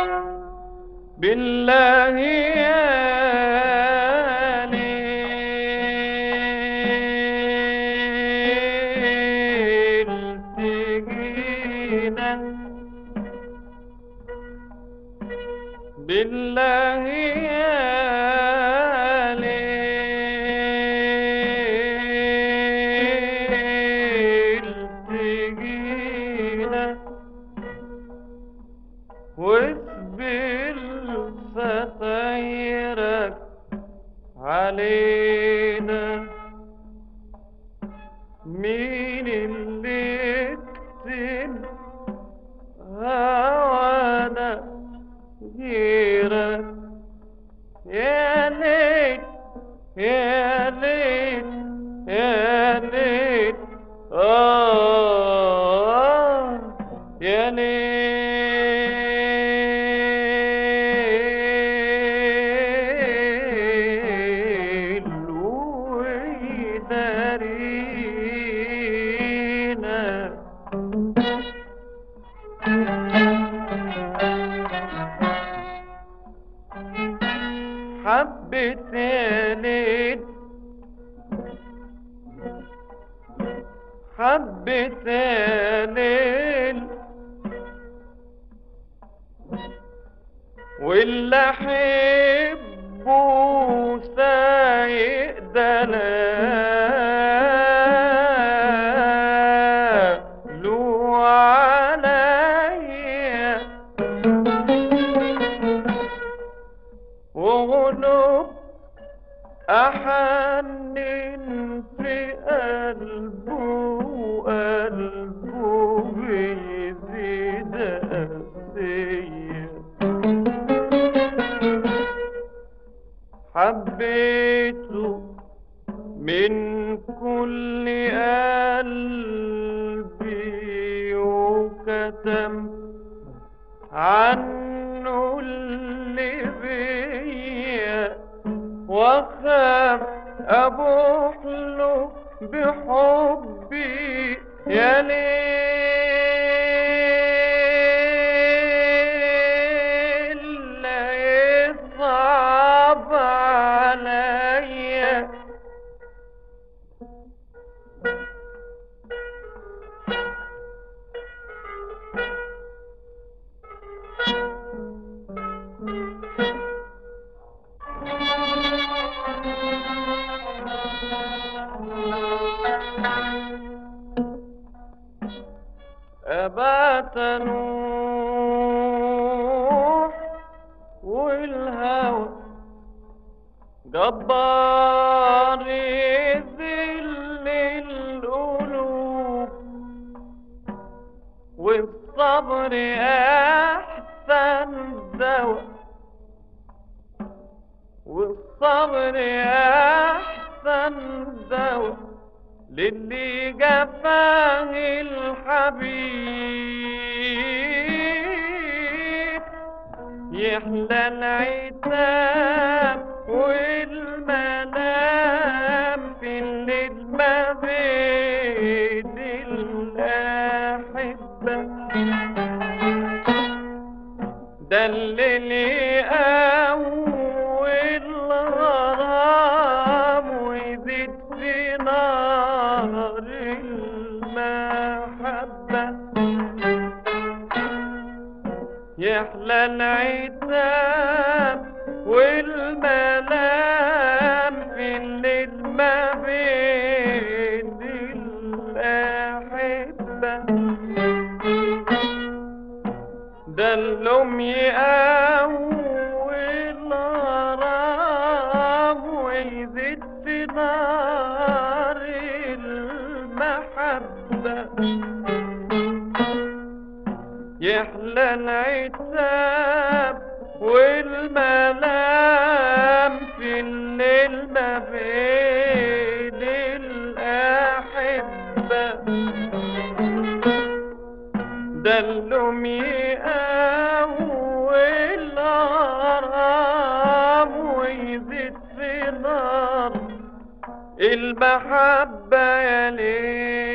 بالله يا ليل تجينا بالله يا ليل تجينا واثبر ستيرك علينا مين اللي يكتب هوانا غيرك يا ليل يا ليل يا ليل آه يا ليل ويدارينا حبة يا ليل حبة يا ليل واللي احبه سايق دلاله عليا وغلب أحنن في قلبه وقلبه بيزيد قسيه حبيته من كل قلبي وكتم عنه اللي بيا واخاف ابوح له بحبي يا ليل لا يصعب عليا أبات نوح والهوى جبار يذل القلوب والصبر أحسن دواء والصبر أحسن دواء للي جفاه الحبيب يحلى العتاب والمنام في الليل ما بين الأحبة ده اللي أول غرام ويزيد في نار المحبة يحلى العتاب والملام في الليل ما بين الأحبة ده اللوم يقوي الغرام ويزيد في نار المحبة يحلى العتاب والملام في الليل ما بين الأحبة ده اللوم يقوي الغرام ويزيد في نار المحبة يا ليل